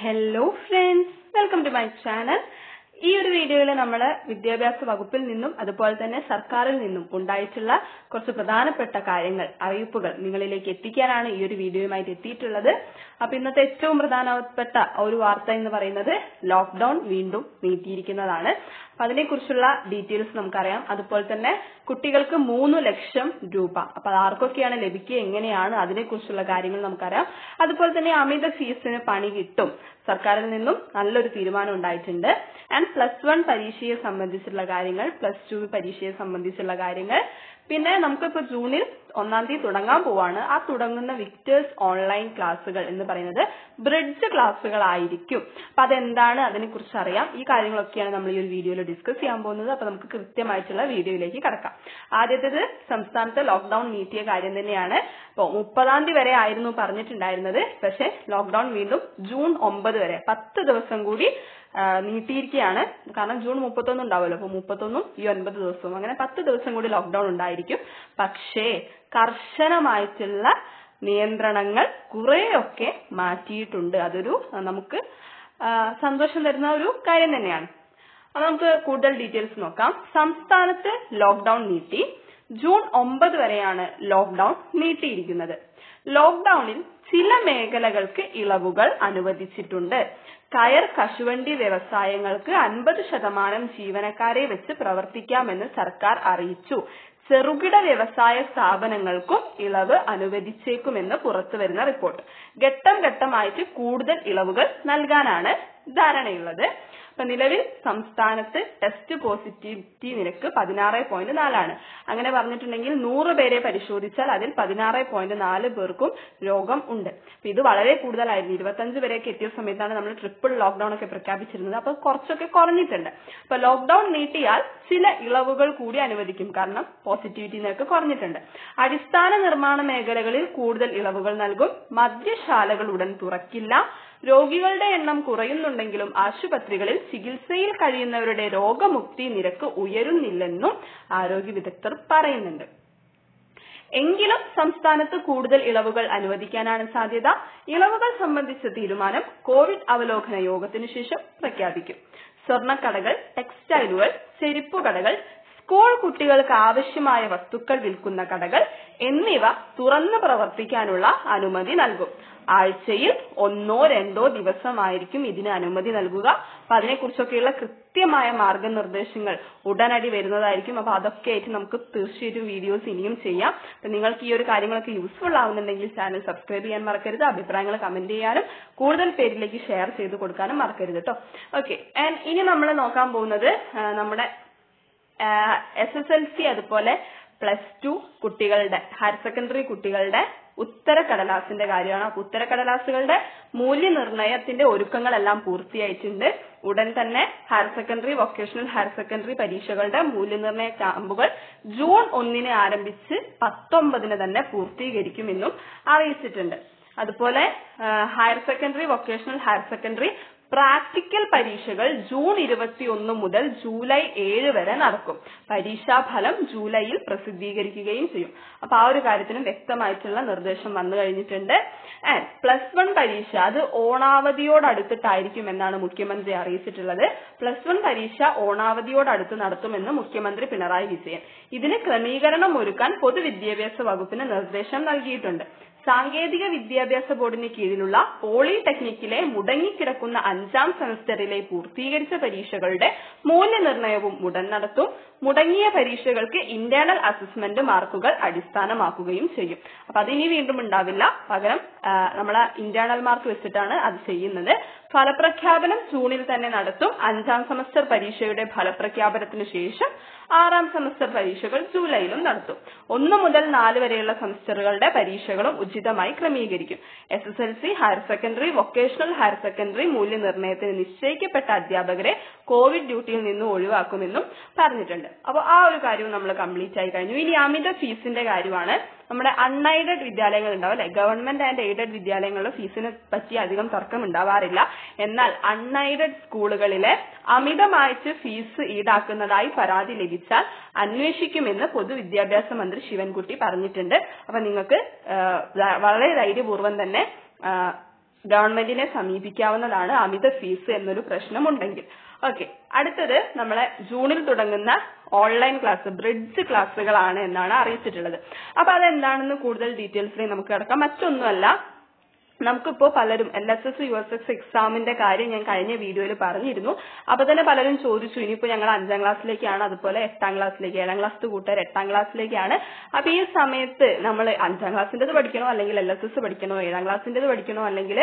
hello friends welcome to my channel ഈ ഒരു വീഡിയോയിൽ നമ്മൾ വിദ്യാഭ്യാസ വകുപ്പിൽ നിന്നും അതുപോലെ തന്നെ സർക്കാരിൽ നിന്നും ഉണ്ടായിട്ടുള്ള കുറച്ച് പ്രധാനപ്പെട്ട കാര്യങ്ങൾ അറിയിപ്പുകൾ നിങ്ങളിലേക്ക് എത്തിക്കാനാണ് ഈ ഒരു വീഡിയോയുമായിട്ട് എത്തിയിട്ടുള്ളത് അപ്പൊ ഇന്നത്തെ ഏറ്റവും പ്രധാനപ്പെട്ട ഒരു വാർത്ത എന്ന് പറയുന്നത് ലോക്ക്ഡൌൺ വീണ്ടും നീട്ടിയിരിക്കുന്നതാണ് അപ്പൊ അതിനെക്കുറിച്ചുള്ള ഡീറ്റെയിൽസ് നമുക്കറിയാം അതുപോലെ തന്നെ കുട്ടികൾക്ക് മൂന്ന് ലക്ഷം രൂപ അപ്പൊ അത് ആർക്കൊക്കെയാണ് ലഭിക്കുക എങ്ങനെയാണ് അതിനെക്കുറിച്ചുള്ള കാര്യങ്ങൾ നമുക്കറിയാം അതുപോലെ തന്നെ അമിത ഫീസിന് പണി കിട്ടും സർക്കാരിൽ നിന്നും നല്ലൊരു തീരുമാനം ഉണ്ടായിട്ടുണ്ട് ആൻഡ് പ്ലസ് വൺ പരീക്ഷയെ സംബന്ധിച്ചുള്ള കാര്യങ്ങൾ പ്ലസ് ടു പരീക്ഷയെ സംബന്ധിച്ചുള്ള കാര്യങ്ങൾ പിന്നെ നമുക്കിപ്പോ ജൂണിൽ ഒന്നാം തീയതി തുടങ്ങാൻ പോവാണ് ആ തുടങ്ങുന്ന വിക്ടേഴ്സ് ഓൺലൈൻ ക്ലാസ്സുകൾ എന്ന് പറയുന്നത് ബ്രിഡ്ജ് ക്ലാസ്സുകളായിരിക്കും അപ്പൊ അതെന്താണ് അതിനെ കുറിച്ച് അറിയാം ഈ കാര്യങ്ങളൊക്കെയാണ് നമ്മൾ ഈ ഒരു വീഡിയോയിൽ ഡിസ്കസ് ചെയ്യാൻ പോകുന്നത് അപ്പൊ നമുക്ക് കൃത്യമായിട്ടുള്ള വീഡിയോയിലേക്ക് കടക്കാം ആദ്യത്തേത് സംസ്ഥാനത്ത് ലോക്ക്ഡൌൺ നീട്ടിയ കാര്യം തന്നെയാണ് അപ്പോൾ മുപ്പതാം തീയതി വരെ ആയിരുന്നു പറഞ്ഞിട്ടുണ്ടായിരുന്നത് പക്ഷെ ലോക്ക്ഡൌൺ വീണ്ടും ജൂൺ ഒമ്പത് വരെ പത്ത് ദിവസം കൂടി നീട്ടിയിരിക്കുകയാണ് കാരണം ജൂൺ മുപ്പത്തൊന്ന് ഉണ്ടാവുമല്ലോ അപ്പൊ മുപ്പത്തൊന്നും ഈ ഒൻപത് ദിവസവും അങ്ങനെ പത്ത് ദിവസം കൂടി ലോക്ക്ഡൌൺ ഉണ്ടായിരിക്കും പക്ഷേ കർശനമായിട്ടുള്ള നിയന്ത്രണങ്ങൾ കുറെയൊക്കെ മാറ്റിയിട്ടുണ്ട് അതൊരു നമുക്ക് സന്തോഷം തരുന്ന ഒരു കാര്യം തന്നെയാണ് അപ്പൊ നമുക്ക് കൂടുതൽ ഡീറ്റെയിൽസ് നോക്കാം സംസ്ഥാനത്ത് ലോക്ക്ഡൌൺ നീട്ടി ജൂൺ ഒമ്പത് വരെയാണ് ലോക്ക്ഡൌൺ നീട്ടിയിരിക്കുന്നത് ലോക്ക്ഡൌണിൽ ചില മേഖലകൾക്ക് ഇളവുകൾ അനുവദിച്ചിട്ടുണ്ട് കയർ കശുവണ്ടി വ്യവസായങ്ങൾക്ക് അൻപത് ശതമാനം ജീവനക്കാരെ വെച്ച് പ്രവർത്തിക്കാമെന്ന് സർക്കാർ അറിയിച്ചു ചെറുകിട വ്യവസായ സ്ഥാപനങ്ങൾക്കും ഇളവ് അനുവദിച്ചേക്കുമെന്ന് പുറത്തുവരുന്ന റിപ്പോർട്ട് ഘട്ടം ഘട്ടമായിട്ട് കൂടുതൽ ഇളവുകൾ നൽകാനാണ് ധാരണയുള്ളത് അപ്പൊ നിലവിൽ സംസ്ഥാനത്ത് ടെസ്റ്റ് പോസിറ്റിവിറ്റി നിരക്ക് പതിനാറ് പോയിന്റ് നാലാണ് അങ്ങനെ പറഞ്ഞിട്ടുണ്ടെങ്കിൽ നൂറ് പേരെ പരിശോധിച്ചാൽ അതിൽ പതിനാറ് പോയിന്റ് നാല് പേർക്കും രോഗം ഉണ്ട് അപ്പൊ ഇത് വളരെ കൂടുതലായിരുന്നു ഇരുപത്തഞ്ച് വരെയൊക്കെ എത്തിയ സമയത്താണ് നമ്മൾ ട്രിപ്പിൾ ലോക്ക്ഡൌൺ ഒക്കെ പ്രഖ്യാപിച്ചിരുന്നത് അപ്പൊ കുറച്ചൊക്കെ കുറഞ്ഞിട്ടുണ്ട് അപ്പൊ ലോക്ക്ഡൌൺ നീട്ടിയാൽ ചില ഇളവുകൾ കൂടി അനുവദിക്കും കാരണം പോസിറ്റിവിറ്റി നിരക്ക് കുറഞ്ഞിട്ടുണ്ട് അടിസ്ഥാന നിർമ്മാണ മേഖലകളിൽ കൂടുതൽ ഇളവുകൾ നൽകും മദ്യശാലകൾ ഉടൻ തുറക്കില്ല രോഗികളുടെ എണ്ണം കുറയുന്നുണ്ടെങ്കിലും ആശുപത്രികളിൽ ചികിത്സയിൽ കഴിയുന്നവരുടെ രോഗമുക്തി നിരക്ക് ഉയരുന്നില്ലെന്നും ആരോഗ്യ വിദഗ്ധർ പറയുന്നുണ്ട് എങ്കിലും സംസ്ഥാനത്ത് കൂടുതൽ ഇളവുകൾ അനുവദിക്കാനാണ് സാധ്യത ഇളവുകൾ സംബന്ധിച്ച തീരുമാനം കോവിഡ് അവലോകന യോഗത്തിനു ശേഷം പ്രഖ്യാപിക്കും സ്വർണ്ണക്കടകൾ ടെക്സ്റ്റൈലുകൾ ചെരുപ്പ് കടകൾ സ്കൂൾ കുട്ടികൾക്ക് ആവശ്യമായ വസ്തുക്കൾ വിൽക്കുന്ന കടകൾ എന്നിവ തുറന്നു പ്രവർത്തിക്കാനുള്ള അനുമതി നൽകും ആഴ്ചയിൽ ഒന്നോ രണ്ടോ ദിവസമായിരിക്കും ഇതിന് അനുമതി നൽകുക അപ്പൊ അതിനെക്കുറിച്ചൊക്കെയുള്ള കൃത്യമായ മാർഗനിർദ്ദേശങ്ങൾ ഉടനടി വരുന്നതായിരിക്കും അപ്പൊ അതൊക്കെ ആയിട്ട് നമുക്ക് തീർച്ചയായിട്ടും വീഡിയോസ് ഇനിയും ചെയ്യാം അപ്പൊ നിങ്ങൾക്ക് ഈ ഒരു കാര്യങ്ങളൊക്കെ യൂസ്ഫുൾ ആവുന്നുണ്ടെങ്കിൽ ചാനൽ സബ്സ്ക്രൈബ് ചെയ്യാൻ മറക്കരുത് അഭിപ്രായങ്ങൾ കമന്റ് ചെയ്യാനും കൂടുതൽ പേരിലേക്ക് ഷെയർ ചെയ്ത് കൊടുക്കാനും മറക്കരുത് കേട്ടോ ഓക്കെ ആൻഡ് ഇനി നമ്മൾ നോക്കാൻ പോകുന്നത് നമ്മുടെ എസ് എസ് എൽ സി അതുപോലെ പ്ലസ് ടു കുട്ടികളുടെ ഹയർ സെക്കൻഡറി കുട്ടികളുടെ ഉത്തരക്കടലാസിന്റെ കാര്യമാണ് അപ്പൊ ഉത്തരക്കടലാസുകളുടെ മൂല്യനിർണയത്തിന്റെ ഒരുക്കങ്ങളെല്ലാം പൂർത്തിയായിട്ടുണ്ട് ഉടൻ തന്നെ higher secondary vocational higher secondary പരീക്ഷകളുടെ മൂല്യനിർണയ ക്യാമ്പുകൾ ജൂൺ ഒന്നിന് ആരംഭിച്ച് പത്തൊമ്പതിന് തന്നെ പൂർത്തീകരിക്കുമെന്നും അറിയിച്ചിട്ടുണ്ട് അതുപോലെ higher secondary vocational higher secondary practical പരീക്ഷകൾ ജൂൺ ഇരുപത്തിയൊന്ന് മുതൽ ജൂലൈ ഏഴ് വരെ നടക്കും പരീക്ഷാഫലം ജൂലൈയിൽ പ്രസിദ്ധീകരിക്കുകയും ചെയ്യും അപ്പൊ ആ ഒരു കാര്യത്തിനും വ്യക്തമായിട്ടുള്ള നിർദ്ദേശം വന്നു കഴിഞ്ഞിട്ടുണ്ട് ആൻഡ് പ്ലസ് വൺ പരീക്ഷ അത് ഓണാവധിയോടടുത്തിട്ടായിരിക്കും എന്നാണ് മുഖ്യമന്ത്രി അറിയിച്ചിട്ടുള്ളത് പ്ലസ് വൺ പരീക്ഷ ഓണാവധിയോടടുത്ത് നടത്തുമെന്ന് മുഖ്യമന്ത്രി പിണറായി വിജയൻ ഇതിന് ക്രമീകരണം ഒരുക്കാൻ പൊതുവിദ്യാഭ്യാസ വകുപ്പിന് നിർദ്ദേശം നൽകിയിട്ടുണ്ട് സാങ്കേതിക വിദ്യാഭ്യാസ ബോർഡിന് കീഴിലുള്ള പോളിടെക്നിക്കിലെ മുടങ്ങിക്കിടക്കുന്ന അഞ്ചാം സെമസ്റ്ററിലെ പൂർത്തീകരിച്ച പരീക്ഷകളുടെ മൂല്യനിർണ്ണയവും ഉടൻ നടത്തും മുടങ്ങിയ പരീക്ഷകൾക്ക് ഇന്റേണൽ അസസ്മെന്റ് മാർക്കുകൾ അടിസ്ഥാനമാക്കുകയും ചെയ്യും അപ്പൊ അതിനി വീണ്ടും ഉണ്ടാവില്ല പകരം നമ്മളെ ഇന്റേണൽ മാർക്ക് വെച്ചിട്ടാണ് അത് ചെയ്യുന്നത് ഫലപ്രഖ്യാപനം ജൂണിൽ തന്നെ നടത്തും അഞ്ചാം സെമസ്റ്റർ പരീക്ഷയുടെ ഫലപ്രഖ്യാപനത്തിന് ശേഷം ആറാം സെമസ്റ്റർ പരീക്ഷകൾ ജൂലൈയിലും നടത്തും ഒന്ന് മുതൽ നാല് വരെയുള്ള സെമസ്റ്ററുകളുടെ പരീക്ഷകളും ഉചിതമായി ക്രമീകരിക്കും S S L C higher secondary vocational higher secondary മൂല്യനിർണ്ണയത്തിന് നിശ്ചയിക്കപ്പെട്ട അധ്യാപകരെ കോവിഡ് ഡ്യൂട്ടിയിൽ നിന്ന് ഒഴിവാക്കുമെന്നും പറഞ്ഞിട്ടുണ്ട് അപ്പോൾ ആ ഒരു കാര്യവും നമ്മൾ കംപ്ലീറ്റ് ആയി കഴിഞ്ഞു ഇനി അമിത ഫീസിന്റെ കാര്യമാണ് നമ്മുടെ അൺഎയ്ഡഡ് വിദ്യാലയങ്ങൾ ഉണ്ടാവും അല്ലെ ഗവൺമെന്റ് ആൻഡ് എയ്ഡഡ് വിദ്യാലയങ്ങളുടെ ഫീസിനെ പറ്റി അധികം തർക്കം ഉണ്ടാവാറില്ല എന്നാൽ അൺഎയ്ഡഡ് സ്കൂളുകളിലെ അമിതമായിട്ട് ഫീസ് ഈടാക്കുന്നതായി പരാതി ലഭിച്ചാൽ അന്വേഷിക്കുമെന്ന് പൊതുവിദ്യാഭ്യാസ മന്ത്രി ശിവൻകുട്ടി പറഞ്ഞിട്ടുണ്ട് അപ്പൊ നിങ്ങൾക്ക് വളരെ ധൈര്യപൂർവ്വം തന്നെ ഗവൺമെന്റിനെ സമീപിക്കാവുന്നതാണ് അമിത ഫീസ് എന്നൊരു പ്രശ്നമുണ്ടെങ്കിൽ ഓക്കെ അടുത്തത് നമ്മളെ ജൂണിൽ തുടങ്ങുന്ന ഓൺലൈൻ ക്ലാസ് ബ്രിഡ്ജ് ക്ലാസ്സുകളാണ് എന്നാണ് അറിയിച്ചിട്ടുള്ളത് അപ്പൊ അതെന്താണെന്ന് കൂടുതൽ ഡീറ്റെയിൽസിലേക്ക് നമുക്ക് കിടക്കാം മറ്റൊന്നുമല്ല നമുക്കിപ്പോ പലരും L S S U S S എക്സാമിന്റെ കാര്യം ഞാൻ കഴിഞ്ഞ വീഡിയോയിൽ പറഞ്ഞിരുന്നു അപ്പൊ തന്നെ പലരും ചോദിച്ചു ഇനിയിപ്പോ ഞങ്ങൾ അഞ്ചാം ക്ലാസ്സിലേക്കാണ് അതുപോലെ എട്ടാം ക്ലാസ്സിലേക്ക് ഏഴാം ക്ലാസ് കൂട്ടുകാർ എട്ടാം ക്ലാസ്സിലേക്കാണ് അപ്പൊ ഈ സമയത്ത് നമ്മൾ അഞ്ചാം ക്ലാസ്സിന്റേത് പഠിക്കണോ അല്ലെങ്കിൽ എൽ എസ് എസ് പഠിക്കണോ ഏഴാം ക്ലാസ്സിന്റേത് പഠിക്കണോ അല്ലെങ്കിൽ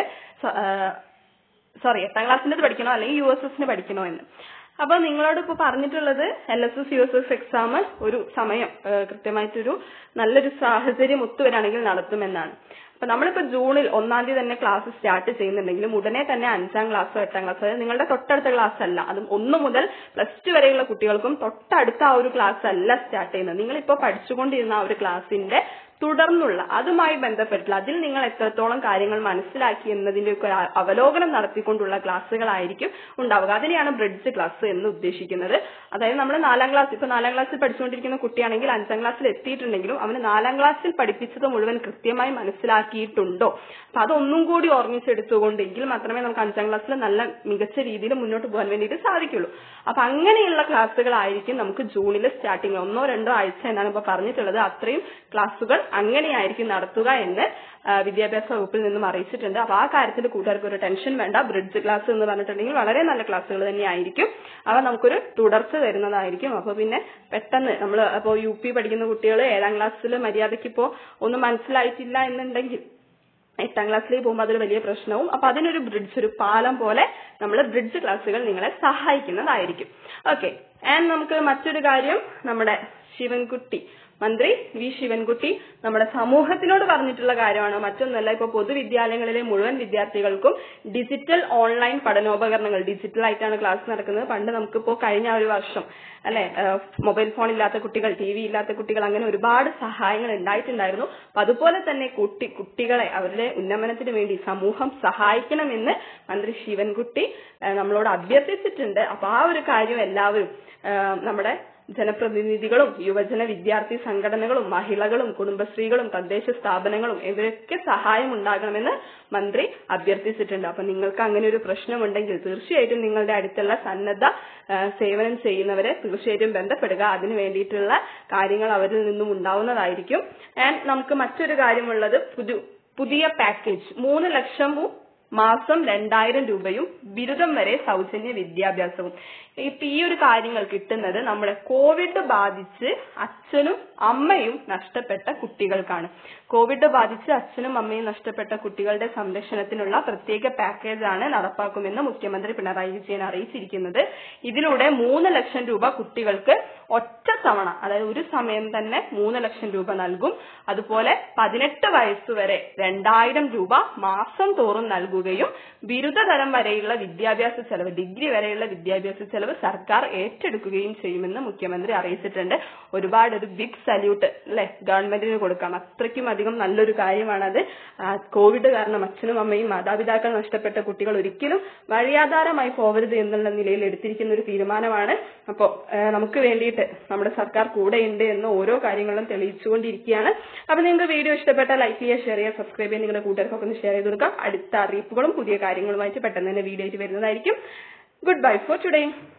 സോറി എട്ടാം ക്ലാസ്സിന്റേത് പഠിക്കണോ അല്ലെങ്കിൽ യു എസ് എസിന് പഠിക്കണോ എന്ന് അപ്പൊ നിങ്ങളോട് ഇപ്പൊ പറഞ്ഞിട്ടുള്ളത് L S S U S S exam ഒരു സമയം ഏഹ് കൃത്യമായിട്ടൊരു നല്ലൊരു സാഹചര്യം ഒത്തുവരാണെങ്കിൽ നടത്തുമെന്നാണ് അപ്പൊ നമ്മളിപ്പോ ജൂണിൽ ഒന്നാം തീയതി തന്നെ ക്ലാസ് സ്റ്റാർട്ട് ചെയ്യുന്നുണ്ടെങ്കിലും ഉടനെ തന്നെ അഞ്ചാം ക്ലാസ്സോ എട്ടാം ക്ലാസ്സോ അതായത് നിങ്ങളുടെ തൊട്ടടുത്ത ക്ലാസ് അല്ല അതും ഒന്ന് മുതൽ പ്ലസ് ടു വരെയുള്ള കുട്ടികൾക്കും തൊട്ടടുത്ത ആ ഒരു ക്ലാസ് അല്ല സ്റ്റാർട്ട് ചെയ്യുന്നത് നിങ്ങളിപ്പോ പഠിച്ചുകൊണ്ടിരുന്ന ആ ഒരു ക്ലാസ്സിന്റെ തുടർന്നുള്ള അതുമായി ബന്ധപ്പെട്ടുള്ള അതിൽ നിങ്ങൾ എത്രത്തോളം കാര്യങ്ങൾ മനസ്സിലാക്കി എന്നതിന്റെ ഒക്കെ ആ- അവലോകനം നടത്തിക്കൊണ്ടുള്ള ക്ലാസ്സുകളായിരിക്കും ഉണ്ടാവുക അതിനെയാണ് ബ്രിഡ്ജ് ക്ലാസ് എന്ന് ഉദ്ദേശിക്കുന്നത് അതായത് നമ്മൾ നാലാം ക്ലാസ് ഇപ്പൊ നാലാം ക്ലാസ്സിൽ പഠിച്ചുകൊണ്ടിരിക്കുന്ന കുട്ടിയാണെങ്കിൽ അഞ്ചാം ക്ലാസ്സിൽ എത്തിയിട്ടുണ്ടെങ്കിലും അവന് നാലാം ക്ലാസ്സിൽ പഠിപ്പിച്ചത് മുഴുവൻ കൃത്യമായി മനസ്സിലാക്കിയിട്ടുണ്ടോ അപ്പൊ അതൊന്നും കൂടി ഓർമ്മിച്ചെടുത്തുകൊണ്ടെങ്കിൽ മാത്രമേ നമുക്ക് അഞ്ചാം ക്ലാസ്സിൽ നല്ല മികച്ച രീതിയിൽ മുന്നോട്ട് പോകാൻ വേണ്ടിയിട്ട് സാധിക്കുള്ളൂ അപ്പൊ അങ്ങനെയുള്ള ക്ലാസ്സുകളായിരിക്കും നമുക്ക് ജൂണിൽ സ്റ്റാർട്ടിങ് ഒന്നോ രണ്ടോ ആഴ്ച എന്നാണ് ഇപ്പൊ പറഞ്ഞിട്ടുള്ളത് അത്രയും ക്ലാസ്സുകൾ അങ്ങനെയായിരിക്കും നടത്തുക എന്ന് ആ, വിദ്യാഭ്യാസ വകുപ്പിൽ നിന്നും അറിയിച്ചിട്ടുണ്ട് അപ്പൊ ആ കാര്യത്തിൽ കൂട്ടുകാർക്ക് ഒരു ടെൻഷൻ വേണ്ട ബ്രിഡ്ജ് ക്ലാസ് എന്ന് പറഞ്ഞിട്ടുണ്ടെങ്കിൽ വളരെ നല്ല ക്ലാസ്സുകൾ തന്നെയായിരിക്കും അവ നമുക്കൊരു തുടർച്ച തരുന്നതായിരിക്കും അപ്പൊ പിന്നെ പെട്ടെന്ന് നമ്മൾ അപ്പോൾ യു പി പഠിക്കുന്ന കുട്ടികൾ ഏഴാം ക്ലാസ്സിൽ മര്യാദയ്ക്ക് ഇപ്പോ ഒന്നും മനസ്സിലായിട്ടില്ല എന്നുണ്ടെങ്കിൽ എട്ടാം ക്ലാസ്സിലേക്ക് പോകുമ്പോൾ അതൊരു വലിയ പ്രശ്നവും അപ്പൊ അതിനൊരു ബ്രിഡ്ജ് ഒരു പാലം പോലെ നമ്മൾ ബ്രിഡ്ജ് ക്ലാസ്സുകൾ നിങ്ങളെ സഹായിക്കുന്നതായിരിക്കും ഓക്കെ ആൻഡ് നമുക്ക് മറ്റൊരു കാര്യം നമ്മുടെ ശിവൻകുട്ടി മന്ത്രി വി ശിവൻകുട്ടി നമ്മുടെ സമൂഹത്തിനോട് പറഞ്ഞിട്ടുള്ള കാര്യമാണ് മറ്റൊന്നല്ല ഇപ്പൊ പൊതുവിദ്യാലയങ്ങളിലെ മുഴുവൻ വിദ്യാർത്ഥികൾക്കും ഡിജിറ്റൽ ഓൺലൈൻ പഠനോപകരണങ്ങൾ ഡിജിറ്റൽ ആയിട്ടാണ് ക്ലാസ് നടക്കുന്നത് പണ്ട് നമുക്കിപ്പോ കഴിഞ്ഞ ഒരു വർഷം അല്ലെ മൊബൈൽ ഫോൺ ഇല്ലാത്ത കുട്ടികൾ ടി വി ഇല്ലാത്ത കുട്ടികൾ അങ്ങനെ ഒരുപാട് സഹായങ്ങൾ ഉണ്ടായിട്ടുണ്ടായിരുന്നു അപ്പൊ അതുപോലെ തന്നെ കുട്ടി കുട്ടികളെ അവരുടെ ഉന്നമനത്തിന് വേണ്ടി സമൂഹം സഹായിക്കണമെന്ന് മന്ത്രി ശിവൻകുട്ടി ആ, നമ്മളോട് അഭ്യർത്ഥിച്ചിട്ടുണ്ട് അപ്പൊ ആ ഒരു കാര്യം എല്ലാവരും ആ, നമ്മുടെ ജനപ്രതിനിധികളും യുവജന വിദ്യാർത്ഥി സംഘടനകളും മഹിളകളും കുടുംബശ്രീകളും തദ്ദേശ സ്ഥാപനങ്ങളും ഇവരൊക്കെ സഹായം ഉണ്ടാകണമെന്ന് മന്ത്രി അഭ്യർത്ഥിച്ചിട്ടുണ്ട് അപ്പൊ നിങ്ങൾക്ക് അങ്ങനെ ഒരു പ്രശ്നമുണ്ടെങ്കിൽ തീർച്ചയായിട്ടും നിങ്ങളുടെ അടുത്തുള്ള സന്നദ്ധ ആ, സേവനം ചെയ്യുന്നവരെ തീർച്ചയായിട്ടും ബന്ധപ്പെടുക അതിനു വേണ്ടിയിട്ടുള്ള കാര്യങ്ങൾ അവരിൽ നിന്നും ഉണ്ടാവുന്നതായിരിക്കും ആൻഡ് നമുക്ക് മറ്റൊരു കാര്യമുള്ളത് പുതു പുതിയ പാക്കേജ് മൂന്ന് ലക്ഷവും മാസം രണ്ടായിരം രൂപയും ബിരുദം വരെ സൗജന്യ വിദ്യാഭ്യാസവും ഇപ്പൊ ഈ ഒരു കാര്യങ്ങൾ കിട്ടുന്നത് നമ്മുടെ കോവിഡ് ബാധിച്ച് അച്ഛനും അമ്മയും നഷ്ടപ്പെട്ട കുട്ടികൾക്കാണ് കോവിഡ് ബാധിച്ച് അച്ഛനും അമ്മയും നഷ്ടപ്പെട്ട കുട്ടികളുടെ സംരക്ഷണത്തിനുള്ള പ്രത്യേക പാക്കേജാണ് നടപ്പാക്കുമെന്ന് മുഖ്യമന്ത്രി പിണറായി വിജയൻ അറിയിച്ചിരിക്കുന്നത് ഇതിലൂടെ മൂന്ന് ലക്ഷം രൂപ കുട്ടികൾക്ക് ഒറ്റ തവണ അതായത് ഒരു സമയം തന്നെ മൂന്ന് ലക്ഷം രൂപ നൽകും അതുപോലെ പതിനെട്ട് വയസ്സുവരെ രണ്ടായിരം രൂപ മാസം തോറും നൽകുകയും ബിരുദതരം വരെയുള്ള വിദ്യാഭ്യാസ ചെലവ് ഡിഗ്രി വരെയുള്ള വിദ്യാഭ്യാസ ചെലവ് സർക്കാർ ഏറ്റെടുക്കുകയും ചെയ്യുമെന്ന് മുഖ്യമന്ത്രി അറിയിച്ചിട്ടുണ്ട് ഒരുപാട് ഒരു ബിഗ് സല്യൂട്ട് അല്ലെ ഗവൺമെന്റിന് കൊടുക്കാം അത്രയ്ക്കും അധികം നല്ലൊരു കാര്യമാണത് ആ, കോവിഡ് കാരണം അച്ഛനും അമ്മയും മാതാപിതാക്കൾ നഷ്ടപ്പെട്ട കുട്ടികൾ ഒരിക്കലും വഴിയാധാരമായി പോകരുത് എന്നുള്ള നിലയിൽ എടുത്തിരിക്കുന്ന ഒരു തീരുമാനമാണ് അപ്പോൾ നമുക്ക് വേണ്ടിയിട്ട് നമ്മുടെ സർക്കാർ കൂടെയുണ്ട് എന്ന് ഓരോ കാര്യങ്ങളും തെളിയിച്ചുകൊണ്ടിരിക്കുകയാണ് അപ്പൊ നിങ്ങൾക്ക് വീഡിയോ ഇഷ്ടപ്പെട്ടാൽ ലൈക്ക് ചെയ്യുക ഷെയർ ചെയ്യുക സബ്സ്ക്രൈബ് ചെയ്യുക നിങ്ങളുടെ കൂട്ടുകാർക്കൊക്കെ ഒന്ന് ഷെയർ ചെയ്ത് കൊടുക്കുക അടുത്ത അറിയിപ്പുകളും പുതിയ കാര്യങ്ങളുമായിട്ട് പെട്ടെന്ന് തന്നെ വീഡിയോ ആയിട്ട് വരുന്നതായിരിക്കും ഗുഡ് ബൈ ഫോർ ടുഡേ